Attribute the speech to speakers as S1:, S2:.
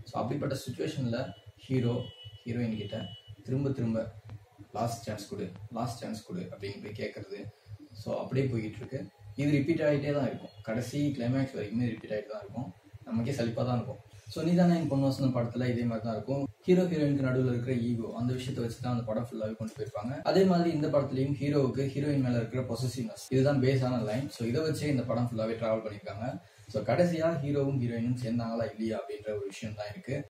S1: so அப்படிப்பட்ட சுச்சுவேஷனில் hero heroine கிட்ட திரும்ப திரும்ப லாஸ்ட் சான்ஸ் கொடு லாஸ்ட் சான்ஸ் கொடு அப்படின்னு போய் கேட்கறது ஸோ அப்படியே போய்கிட்டு இருக்கு இது ரிப்பீட் ஆகிட்டே தான் இருக்கும் கடைசி கிளைமேக்ஸ் வரைக்குமே ரிப்பீட் ஆகிட்டு தான் இருக்கும் நமக்கே சலிப்பாக தான் இருக்கும் ஸோ நீதானே என் பொண்ணு வசனம் படத்தில் இதே மாதிரி தான் இருக்கும் ஹீரோ ஹீரோயினுக்கு நடுவில் இருக்கிற ஈகோ அந்த விஷயத்தை வச்சு தான் அந்த படம் ஃபுல்லாகவே கொண்டு போயிருப்பாங்க அதே மாதிரி இந்த படத்துலையும் ஹீரோவுக்கு ஹீரோயின் மேலே இருக்கிற பொசசிவ்னஸ் இதுதான் பேஸான லைன் ஸோ இதை வச்சே இந்த படம் ஃபுல்லாகவே ட்ராவல் பண்ணியிருக்காங்க ஸோ கடைசியாக ஹீரோவும் ஹீரோயினும் சேர்ந்தாங்களா இல்லையா அப்படின்ற ஒரு விஷயம் தான் இருக்கு